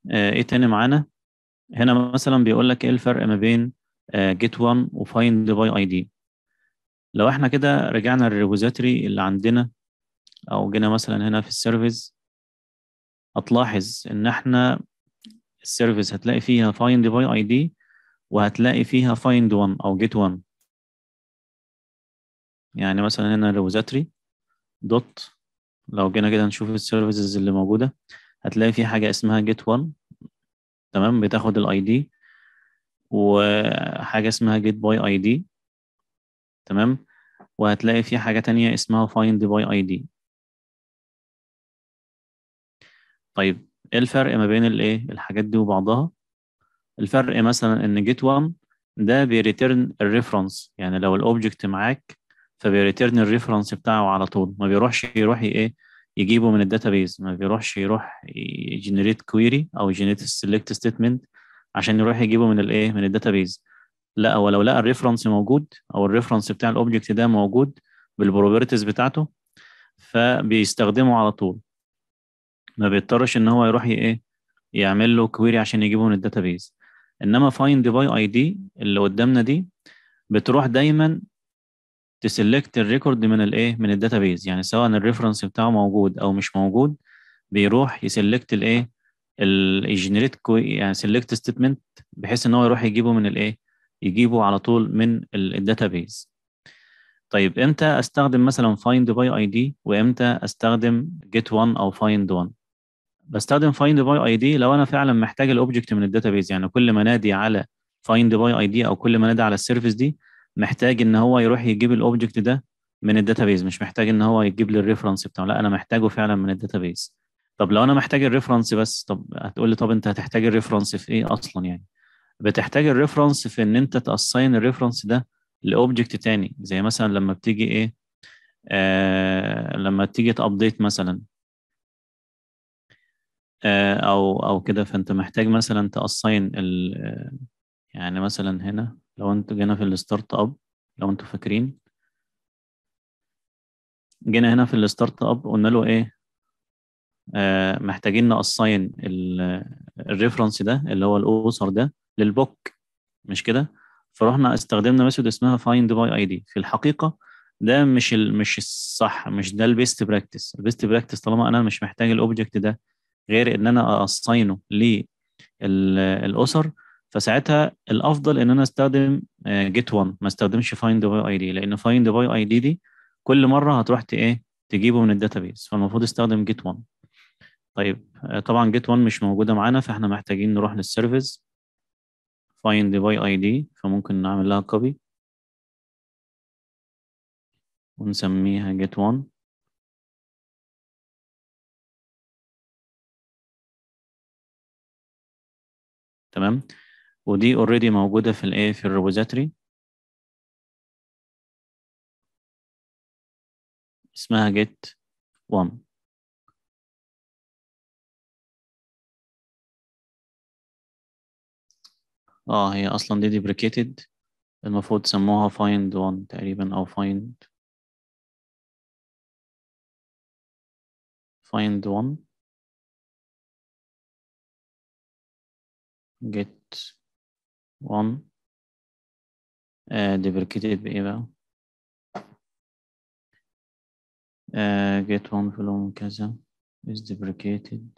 آه، ايه تاني معانا هنا مثلا بيقول لك ايه الفرق ما بين جيت 1 وفايند باي اي دي لو احنا كده رجعنا للريبوزيتوري اللي عندنا او جينا مثلا هنا في السيرفيس هتلاحظ ان احنا السيرفيس هتلاقي فيها find by id وهتلاقي فيها find one او get one يعني مثلا هنا الريبوزيتوري دوت لو جينا كده نشوف السيرفيسز اللي موجودة هتلاقي في حاجة اسمها get one تمام بتاخد الاي دي وحاجة اسمها get by id تمام وهتلاقي في حاجة تانية اسمها find by id طيب ايه الفرق ما بين الايه الحاجات دي وبعضها الفرق مثلا ان جيت 1 ده بيريتيرن الريفرنس يعني لو الاوبجكت معاك فبيريتيرن الريفرنس بتاعه على طول ما بيروحش يروح ايه يجيبه من الداتابيز ما بيروحش يروح يجنريت كويري او يجنريت سيلكت ستيتمنت عشان يروح يجيبه من الايه من الداتابيز لا هو لو لقى الريفرنس موجود او الريفرنس بتاع الاوبجكت ده موجود بالبروبرتيز بتاعته فبيستخدمه على طول ما بيضطرش ان هو يروح ايه يعمل له كويري عشان يجيبه من الداتابيز انما فايند باي اي دي اللي قدامنا دي بتروح دايما تسلكت الريكورد من الايه من الداتابيز يعني سواء الريفرنس بتاعه موجود او مش موجود بيروح يسلكت الايه الجنريت يعني سيلكت ستيتمنت بحيث ان هو يروح يجيبه من الايه يجيبه على طول من الداتابيز طيب امتى استخدم مثلا find by id وامتى استخدم get one او find one بستخدم find by id لو انا فعلا محتاج الاوبجكت من الداتابيز يعني كل ما نادي على find by id او كل ما نادي على السيرفيس دي محتاج ان هو يروح يجيب الاوبجكت ده من الداتابيز مش محتاج ان هو يجيب لي الريفرنس بتاعه لا انا محتاجه فعلا من الداتابيز طب لو انا محتاج الريفرنس بس طب هتقول لي طب انت هتحتاج الريفرنس في ايه اصلا يعني بتحتاج الريفرنس في ان انت تاساين الريفرنس ده لاوبجكت تاني زي مثلا لما بتيجي ايه آه لما تيجي تابديت مثلا آه او او كده فانت محتاج مثلا تاساين ال يعني مثلا هنا لو انت جينا في الستارت اب لو انتوا فاكرين جينا هنا في الستارت اب قلنا له ايه آه محتاجين ناساين الريفرنس ده اللي هو الاوثر ده للبوك مش كده فرحنا استخدمنا ميثود اسمها find by id في الحقيقه ده مش ال مش الصح مش ده البيست براكتس البيست براكتس طالما انا مش محتاج الاوبجكت ده غير ان انا اساينه للاسر فساعتها الافضل ان انا استخدم جيت 1 ما استخدمش find by id لان find by id دي كل مره هتروح ايه تجيبه من الداتابيز فالمفروض استخدم جيت 1 طيب طبعا جيت 1 مش موجوده معانا فاحنا محتاجين نروح للسيرفيس find by id فممكن نعمل لها copy ونسميها get one تمام ودي already موجودة في الايه في الريبوزيتوري اسمها get one اه هي اصلا دي deprecated المفروض سموها find one تقريبا او find find one get one uh, deprecated بإيه بقى uh, get one from كذا is deprecated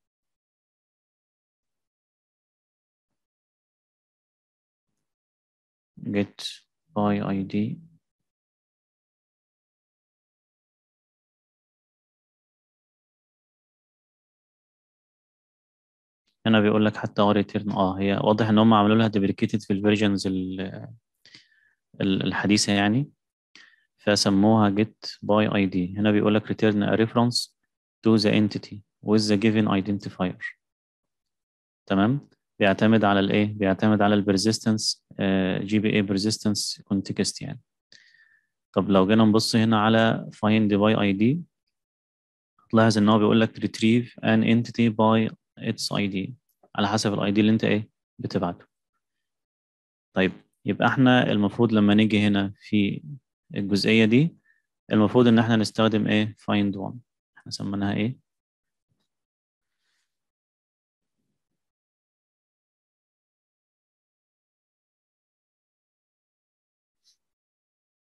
get by id هنا بيقول لك حتى اه ريتيرن اه هي واضح ان هم عملوا لها ديبريكيتد في الفيرجنز الحديثه يعني فسموها get by id هنا بيقول لك return a reference to the entity with the given identifier تمام بيعتمد على الايه بيعتمد على البرزيستنس جي بي اي persistence context يعني طب لو جينا نبص هنا على find by id هتلاحظ ان هو بيقول لك retrieve an entity by its ID على حسب الاي دي اللي انت ايه بتبعته طيب يبقى احنا المفروض لما نيجي هنا في الجزئية دي المفروض ان احنا نستخدم ايه find one احنا سميناها ايه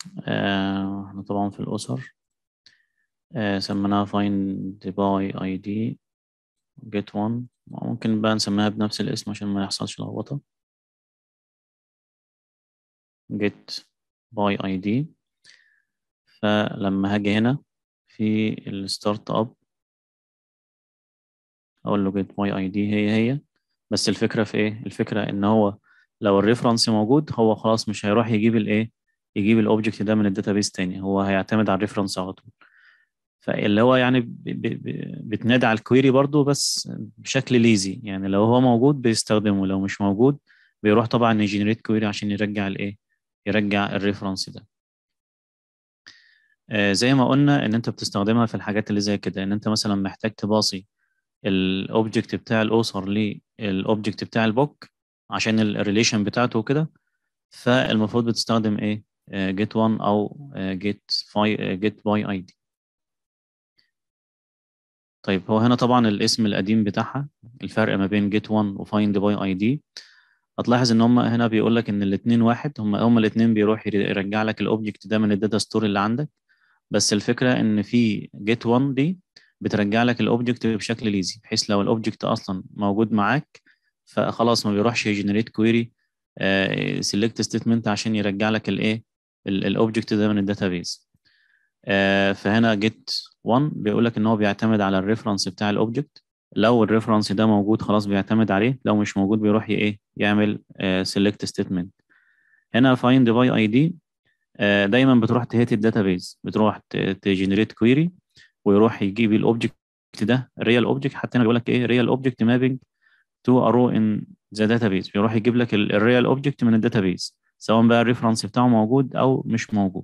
آه، احنا طبعا في الأسر آه، سميناها find by id get one ممكن بقى نسميها بنفس الاسم عشان ما يحصلش لخبطة get by id فلما هاجي هنا في الستارت اب اقول له get by id هي هي بس الفكرة في ايه الفكرة ان هو لو الريفرنس موجود هو خلاص مش هيروح يجيب الايه يجيب الاوبجكت ده من الداتابيس تاني هو هيعتمد على الريفرنس على طول فاللي هو يعني ب- ب- ب- بتنادي على الكويري برضو بس بشكل ليزي يعني لو هو موجود بيستخدمه لو مش موجود بيروح طبعا يجنريت كويري عشان يرجع الايه يرجع الريفرنس ده آه زي ما قلنا ان انت بتستخدمها في الحاجات اللي زي كده ان انت مثلا محتاج تباصي الاوبجكت بتاع الاوثر للاوبجكت بتاع البوك عشان الريليشن بتاعته وكده فالمفروض بتستخدم ايه جيت 1 او جيت جيت باي اي دي طيب هو هنا طبعا الاسم القديم بتاعها الفرق ما بين جيت 1 وفايند باي اي دي هتلاحظ ان هم هنا بيقول لك ان الاثنين واحد هم هم الاثنين بيروح يرجع لك الاوبجكت ده من الداتا ستور اللي عندك بس الفكره ان في جيت 1 دي بترجع لك الاوبجكت بشكل ليزي بحيث لو الاوبجكت اصلا موجود معاك فخلاص ما بيروحش يجنريت كويري سيلكت ستيتمنت عشان يرجع لك الايه الاوبجكت ده من الداتابيز فهنا جيت 1 بيقول لك ان هو بيعتمد على الريفرنس بتاع الاوبجكت لو الريفرنس ده موجود خلاص بيعتمد عليه لو مش موجود بيروح ايه يعمل سيلكت ستيتمنت هنا فايند باي اي دي دايما بتروح تهيت الداتابيز بتروح تجنريت كويري ويروح يجيب الاوبجكت ده ريال اوبجكت حتى هنا بيقول لك ايه ريال اوبجكت مابينج تو ارو ان ذا داتابيز بيروح يجيب لك الريال اوبجكت من الداتابيز سواء بقى الريفرنس بتاعه موجود او مش موجود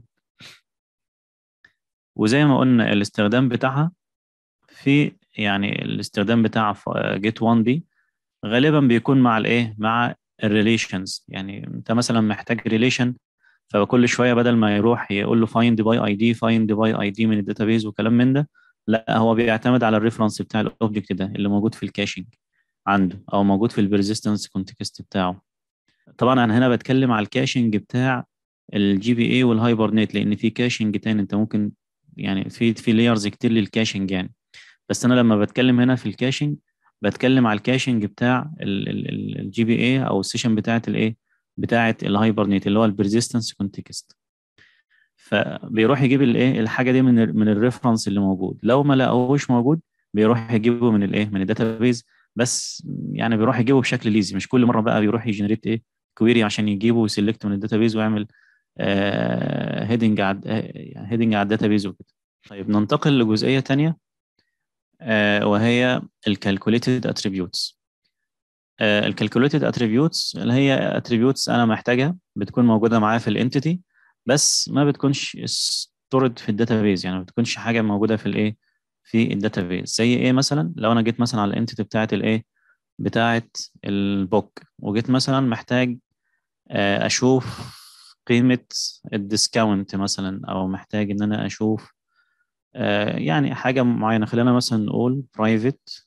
وزي ما قلنا الاستخدام بتاعها في يعني الاستخدام بتاع جيت 1 دي غالبا بيكون مع الايه مع الريليشنز يعني انت مثلا محتاج ريليشن فكل شويه بدل ما يروح يقول له فايند باي اي دي فايند باي اي دي من الداتابيز وكلام من ده لا هو بيعتمد على الريفرنس بتاع الاوبجكت ده اللي موجود في الكاشنج عنده او موجود في البرزيستنس كونتكست بتاعه طبعا انا هنا بتكلم على الكاشنج بتاع الجي بي اي والهايبرنيت لان في كاشنج تاني انت ممكن يعني في في لايرز كتير للكاشنج يعني بس انا لما بتكلم هنا في الكاشنج بتكلم على الكاشنج بتاع الجي بي اي او السيشن بتاعه الايه بتاعه الهايبرنيت اللي هو البرزيستنس كونتكست فبيروح يجيب الايه الحاجه دي من ال من الريفرنس اللي موجود لو ما لقوهوش موجود بيروح يجيبه من الايه من الداتابيز بس يعني بيروح يجيبه بشكل ليزي مش كل مره بقى بيروح يجنريت ايه كويري عشان يجيبه ويسلكت من الداتابيز ويعمل هيدنج على هيدنج على الداتابيز وكده طيب ننتقل لجزئيه ثانيه آه وهي الكالكوليتد اتريبيوتس الكالكوليتد اتريبيوتس اللي هي اتريبيوتس انا محتاجها بتكون موجوده معايا في الانتيتي بس ما بتكونش ستورد في الداتابيز يعني ما بتكونش حاجه موجوده في الايه في الداتابيز زي ايه مثلا لو انا جيت مثلا على الانتيتي بتاعه الايه بتاعه البوك وجيت مثلا محتاج اشوف قيمه الديسكاونت مثلا او محتاج ان انا اشوف يعني حاجه معينه خلينا مثلا نقول برايفت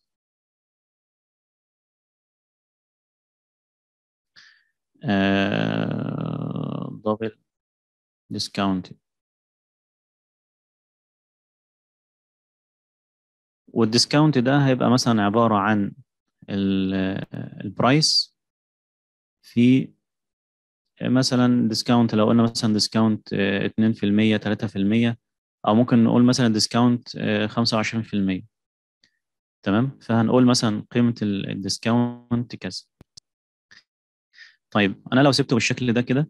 دبل ديسكاونت والديسكاونت ده هيبقى مثلا عبارة عن البرايس في مثلا ديسكاونت لو قلنا مثلا ديسكاونت 2% 3% أو ممكن نقول مثلا ديسكاونت 25% تمام فهنقول مثلا قيمة الديسكاونت كذا طيب أنا لو سبته بالشكل ده كده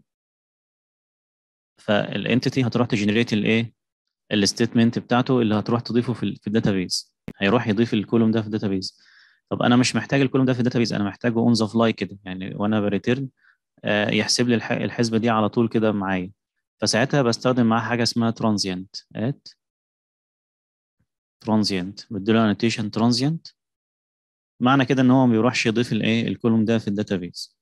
فالانتيتي هتروح تجنريت الايه الستيتمنت بتاعته اللي هتروح تضيفه في في الداتابيز هيروح يضيف الكولوم ده في الداتابيز طب انا مش محتاج الكولوم ده في الداتابيز انا محتاجه اون ذا فلاي كده يعني وانا بريتيرن آه يحسب لي الحسبه دي على طول كده معايا فساعتها بستخدم معاه حاجه اسمها ترانزيانت ات ترانزيانت بديله انوتيشن ترانزيانت معنى كده ان هو ما بيروحش يضيف الايه الكولوم ده في الداتابيز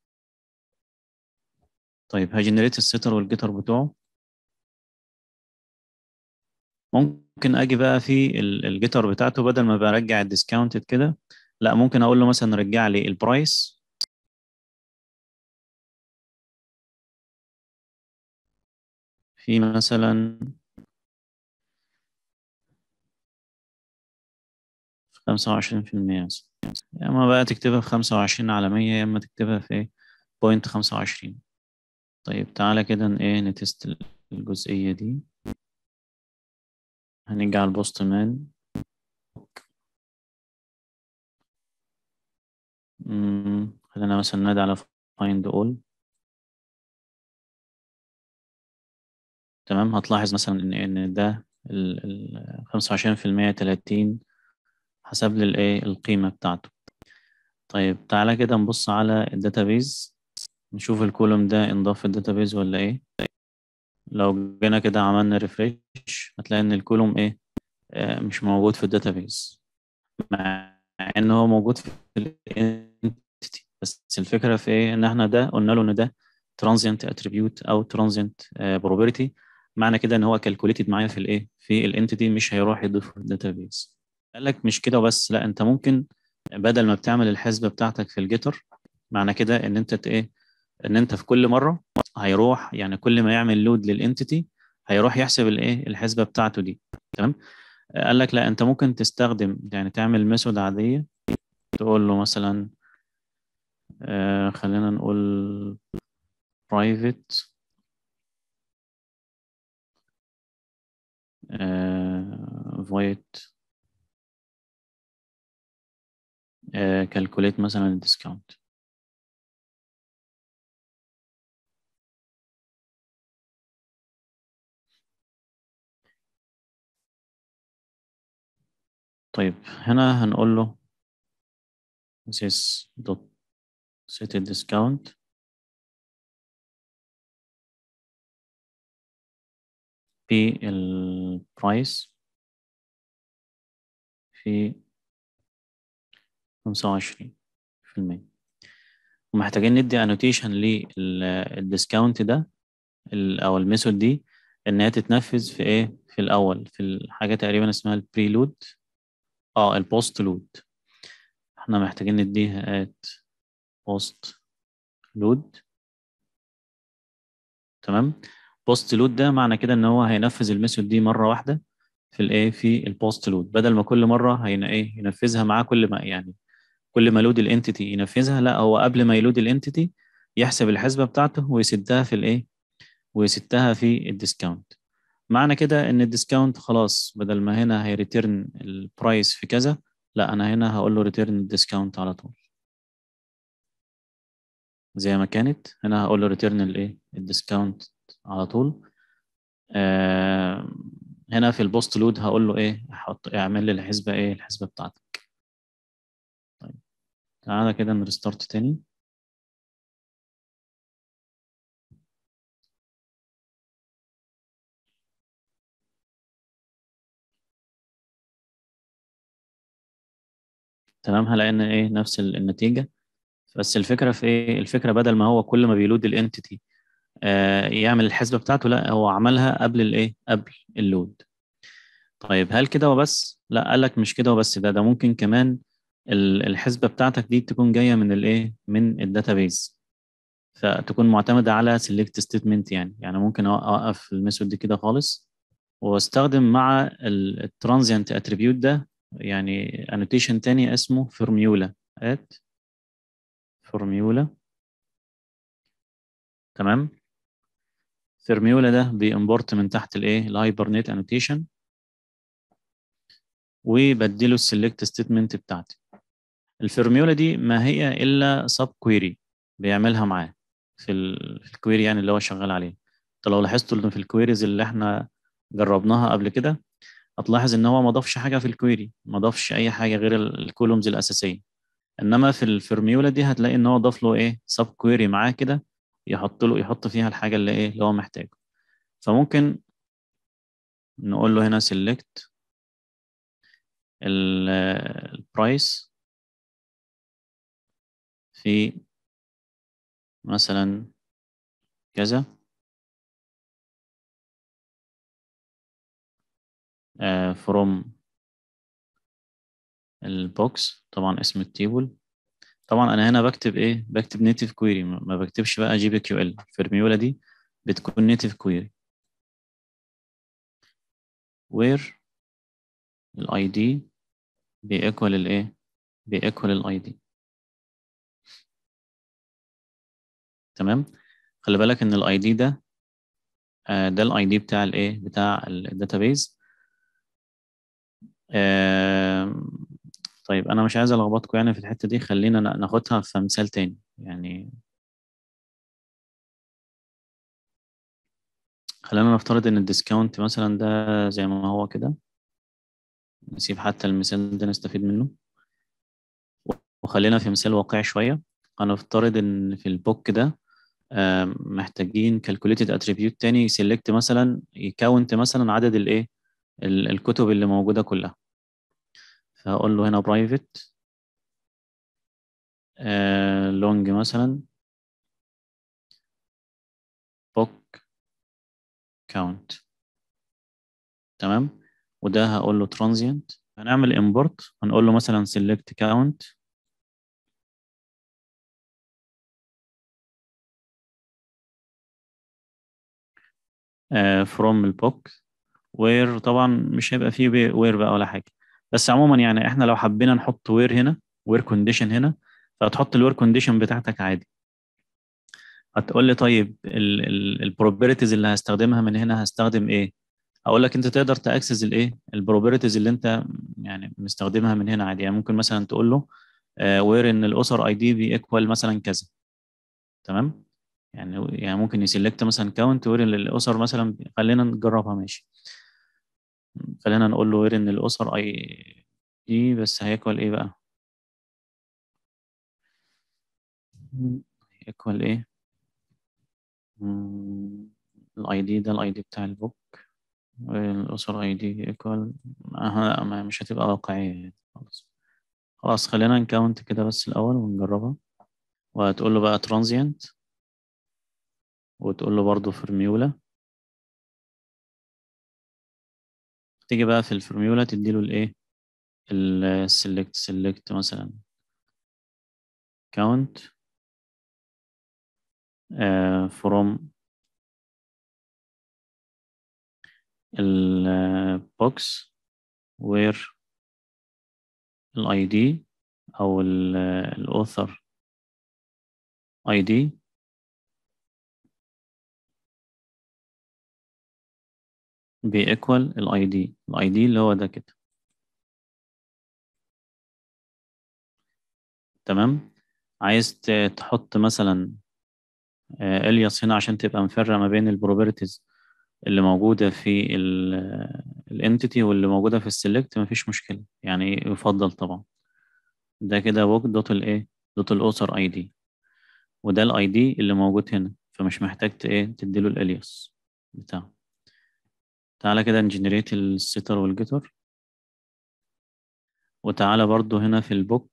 طيب هجنريت السيتر والجيتر بتوعه ممكن اجي بقى في الجيتر بتاعته بدل ما برجع الديسكاونتد كده لا ممكن اقول له مثلا رجع لي البرايس في مثلا خمسة وعشرين في المية يا إما بقى تكتبها في خمسة وعشرين على مية يا إما تكتبها في إيه بوينت خمسة وعشرين طيب تعالى كده إيه نتست الجزئية دي هنيجي على البوست مان خلينا مثلا نادي على find all تمام هتلاحظ مثلا ان ان ده ال خمسة وعشرين في المية تلاتين حسب لي الايه القيمة بتاعته طيب تعالى كده نبص على الداتابيز نشوف الكولوم ده انضاف في الداتابيز ولا ايه لو جينا كده عملنا ريفريش هتلاقي ان الكولوم ايه آه مش موجود في الداتابيز مع ان هو موجود في الانتيتي بس الفكرة في ايه ان احنا ده قلنا له ان ده transient attribute او transient uh, probability معنى كده ان هو calculated معايا في الايه في الانتيتي مش هيروح يضيفه في الداتابيز قال لك مش كده وبس لا انت ممكن بدل ما بتعمل الحسبه بتاعتك في الجيتر معنى كده ان انت ايه ان انت في كل مره هيروح يعني كل ما يعمل لود للانتيتي هيروح يحسب الايه الحسبه بتاعته دي تمام قال لك لا انت ممكن تستخدم يعني تعمل ميثود عاديه تقول له مثلا آه خلينا نقول private uh, void uh, calculate مثلا الديسكاونت طيب هنا هنقول له this dot set discount بالبرايس في خمسة وعشرين في المية ومحتاجين ندي انوتيشن للديسكاونت ده او الميثود دي ان هي تتنفذ في ايه في الاول في الحاجه تقريبا اسمها البريلود اه البوست لود احنا محتاجين نديها ات بوست لود تمام بوست لود ده معنى كده ان هو هينفذ الميثود دي مره واحده في الايه في البوست لود بدل ما كل مره هين ايه ينفذها معاه كل ما يعني كل ما لود الانتيتي ينفذها لا هو قبل ما يلود الانتيتي يحسب الحسبه بتاعته ويسدها في الايه ويسدها في الديسكاونت معنى كده ان الديسكاونت خلاص بدل ما هنا هيريتيرن البرايس في كذا لا انا هنا هقول له ريتيرن الديسكاونت على طول زي ما كانت هنا هقول له ريتيرن الايه الديسكاونت على طول آه هنا في البوست لود هقول له ايه احط اعمل لي الحسبه ايه الحسبه بتاعتك طيب تعالى كده نريستارت تاني تمام هلاقي ان ايه نفس النتيجه بس الفكره في ايه الفكره بدل ما هو كل ما بيلود الانتيتي آه يعمل الحسبه بتاعته لا هو عملها قبل الايه قبل اللود طيب هل كده وبس لا قال لك مش كده وبس ده ده ممكن كمان الحسبه بتاعتك دي تكون جايه من الايه من الداتابيز فتكون معتمده على سيلكت ستيتمنت يعني يعني ممكن اوقف الميثود دي كده خالص واستخدم مع الترانزيانت اتريبيوت ده يعني انوتيشن تاني اسمه فورميولا ات فورميولا تمام فورميولا ده بيمبورت من تحت الايه الهايبرنيت انوتيشن وبديله السيلكت ستيتمنت بتاعتي الفورميولا دي ما هي الا سب كويري بيعملها معاه في الكويري يعني اللي هو شغال عليه انت لو لاحظتوا في الكويريز اللي احنا جربناها قبل كده هتلاحظ ان هو ما ضافش حاجه في الكويري ما ضافش اي حاجه غير الكولومز الاساسيه انما في الفورميولا دي هتلاقي ان هو ضاف له ايه سب كويري معاه كده يحط له يحط فيها الحاجه اللي ايه اللي هو محتاجه فممكن نقول له هنا select البرايس في مثلا كذا uh, from البوكس طبعا اسم التيبل طبعا انا هنا بكتب ايه بكتب نيتيف كويري ما بكتبش بقى جي بي كيو ال الفورميولا دي بتكون نيتيف كويري where الاي دي بيكوال الايه بيكوال الاي دي تمام خلي بالك ان الاي دي ده آه، ده الاي دي بتاع الايه بتاع الداتابيز طيب انا مش عايز الخبطكم يعني في الحته دي خلينا نا- ناخدها في مثال تاني يعني خلينا نفترض ان الديسكاونت مثلا ده زي ما هو كده نسيب حتى المثال ده نستفيد منه وخلينا في مثال واقعي شوية هنفترض ان في البوك ده آم، محتاجين calculated attribute تاني يسلكت مثلا يكاونت مثلا عدد الايه ال- الكتب اللي موجودة كلها فهقول له هنا private آه، long مثلا book count تمام وده هقول له transient هنعمل import هنقول له مثلا select count آه، from البوك where طبعا مش هيبقى فيه بي- where بقى ولا حاجة بس عموما يعني احنا لو حبينا نحط where هنا where condition هنا فهتحط الوير كونديشن بتاعتك عادي هتقول لي طيب البروبابيلتيز اللي هستخدمها من هنا هستخدم ايه هقول لك انت تقدر تاكسس الايه البروبابيلتيز اللي انت يعني مستخدمها من هنا عادي يعني ممكن مثلا تقول له وير ان الاسر اي دي بي ايكوال مثلا كذا تمام يعني يعني ممكن يسلكت مثلا كاونت وير ان الاسر مثلا خلينا نجربها ماشي خلينا نقول له وير ان الاسر اي دي بس هيكوال ايه بقى ايكوال ايه الاي دي ده الاي دي بتاع البوك الاسر اي دي ايكوال مش هتبقى واقعية يعني خلاص خلاص خلينا نكاونت كده بس الاول ونجربها وهتقول له بقى ترانزيانت وتقول له برضه فرميولا تيجي بقى في الفورميولا تديله الايه السلكت سلكت مثلا count uh, from البوكس where الاي دي او الاوثر اي دي بيكوال الاي دي الاي دي اللي هو ده كده تمام عايز ت- تحط مثلا الياس هنا عشان تبقى مفرق ما بين البروبرتيز اللي موجودة في الانتيتي واللي موجودة في السلكت مفيش مشكلة يعني يفضل طبعا ده كده ووك دوت الايه دوت الاوثر اي دي وده الاي دي اللي موجود هنا فمش محتاج ت- ايه تديله الالياس بتاعه تعالى كده نجنريت الستر والجيتر وتعالى برضو هنا في البوك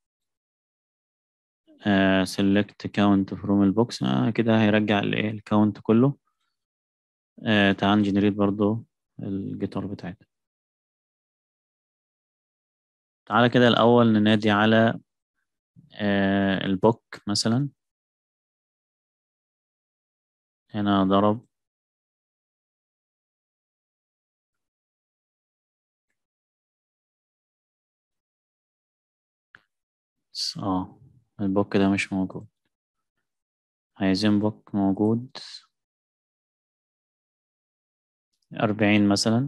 سيلكت كاونت فروم البوكس كده هيرجع الايه الكاونت كله آه تعال نجنريت برضو الجيتار بتاعتنا تعالى كده الأول ننادي على آه البوك مثلا هنا ضرب اه البوك ده مش موجود عايزين بوك موجود أربعين مثلا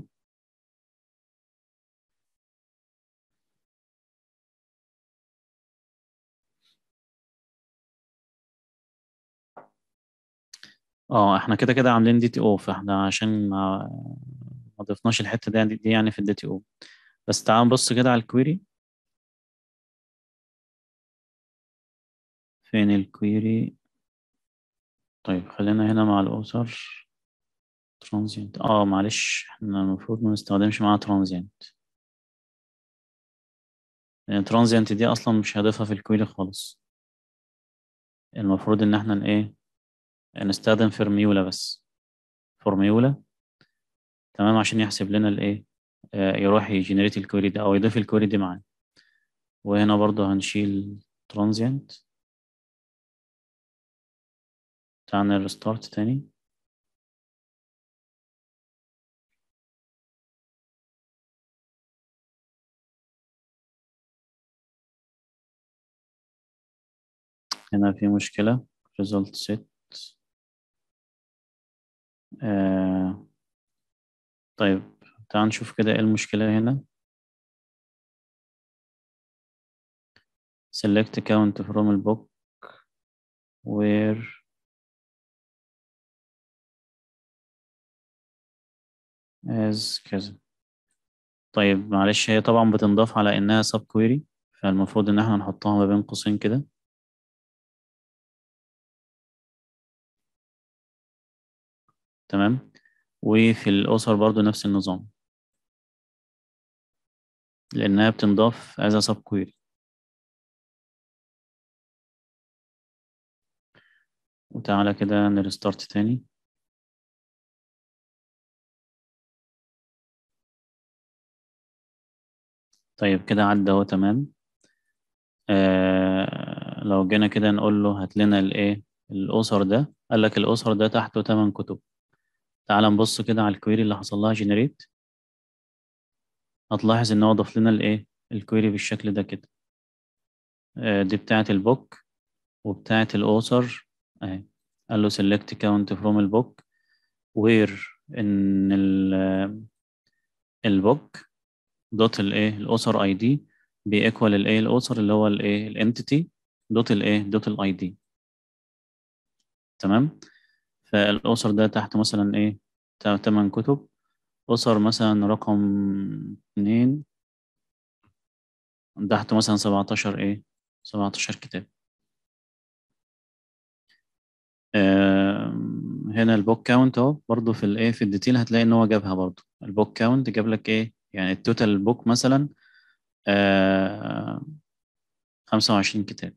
اه احنا كده كده عاملين دي تي او فاحنا عشان ما ما ضفناش الحتة دي, دي يعني في الدي تي او بس تعال نبص كده على الكويري فين الكويري طيب خلينا هنا مع الأوثر ترانزينت اه معلش احنا المفروض ما نستخدمش معاها ترانزينت لأن ترانزينت دي أصلا مش هضيفها في الكويري خالص المفروض إن احنا ايه نستخدم فورميولا بس فورميولا تمام عشان يحسب لنا الايه آه يروح يجنريت الكويري ده أو يضيف الكويري دي معاه وهنا برضه هنشيل ترانزينت تعال نرستارت تاني هنا في مشكلة result set آه. طيب تعال نشوف كده ايه المشكلة هنا select count from البوك where as كذا طيب معلش هي طبعا بتنضاف على انها sub query فالمفروض ان احنا نحطها ما بين قوسين كده تمام وفي الأسر برضو نفس النظام لأنها بتنضاف as a sub query وتعالى كده نرستارت تاني طيب كده عدى اهو تمام آه لو جينا كده نقول له هات لنا الايه الأسر ده قال لك الأسر ده تحته 8 كتب تعال نبص كده على الكويري اللي حصل لها جنريت هتلاحظ ان هو ضاف لنا الايه الكويري بالشكل ده كده آه دي بتاعة البوك وبتاعة الأوسر اهي قال له select count from البوك where ان ال البوك دوت الايه الأوسر اي دي بيكوال الايه الأوسر اللي هو الايه الانتيتي دوت الايه دوت الاي دي تمام فالأسر ده تحت مثلا ايه تمن كتب أسر مثلا رقم اتنين تحت مثلا سبعتاشر ايه سبعتاشر كتاب هنا البوك كاونت اهو برضه في الايه في الديتيل هتلاقي ان هو جابها برضه البوك كاونت جاب لك ايه يعني التوتال بوك مثلا خمسة وعشرين كتاب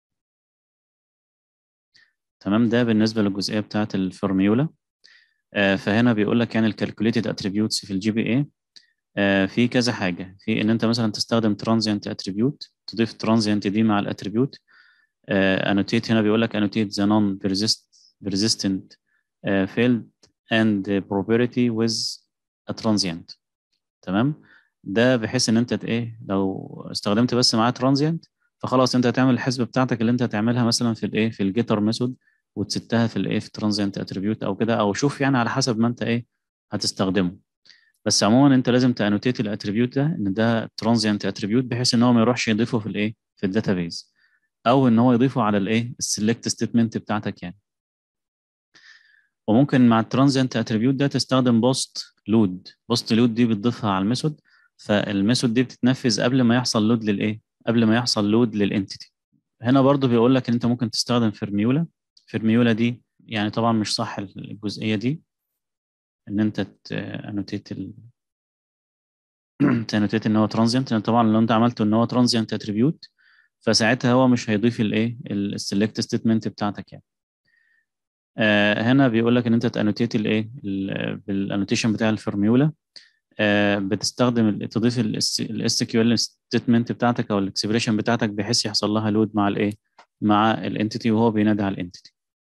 تمام ده بالنسبة للجزئية بتاعة الفورميولا آه فهنا بيقول لك يعني الكالكوليتد اتريبيوتس في الجي بي اي آه في كذا حاجة في ان انت مثلا تستخدم ترانزيانت اتريبيوت تضيف ترانزيانت دي مع الاتريبيوت انوتيت هنا بيقول لك انوتيت ذا نون persistent uh, failed and property with a transient تمام ده بحيث ان انت ايه لو استخدمت بس معاه ترانزيانت فخلاص انت هتعمل الحسبه بتاعتك اللي انت هتعملها مثلا في الايه في الجيتر ميثود وتستها في الايه في ترانزيانت اتريبيوت او كده او شوف يعني على حسب ما انت ايه هتستخدمه بس عموما انت لازم تانوتيت الاتريبيوت ده ان ده ترانزيانت اتريبيوت بحيث ان هو ما يروحش يضيفه في الايه في الداتابيز او ان هو يضيفه على الايه السلكت ستيتمنت بتاعتك يعني وممكن مع الترانزيانت اتريبيوت ده تستخدم بوست لود بوست لود دي بتضيفها على الميثود فالميثود دي بتتنفذ قبل ما يحصل لود للايه قبل ما يحصل لود للانتيتي هنا برضو بيقول لك ان انت ممكن تستخدم فيرميولا فيرميولا دي يعني طبعا مش صح الجزئيه دي ان انت تانوتيت ال تانوتيت ان هو ترانزيانت لان طبعا لو انت عملته ان هو ترانزيانت اتريبيوت فساعتها هو مش هيضيف الايه السلكت ستيتمنت بتاعتك يعني آه هنا بيقول لك ان انت تانوتيت الايه بالانوتيشن بتاع الفورميولا آه بتستخدم تضيف الاس كيو ال ستيتمنت بتاعتك او الاكسبريشن بتاعتك بحيث يحصل لها لود مع الايه مع الانتيتي وهو بينادي على الانتيتي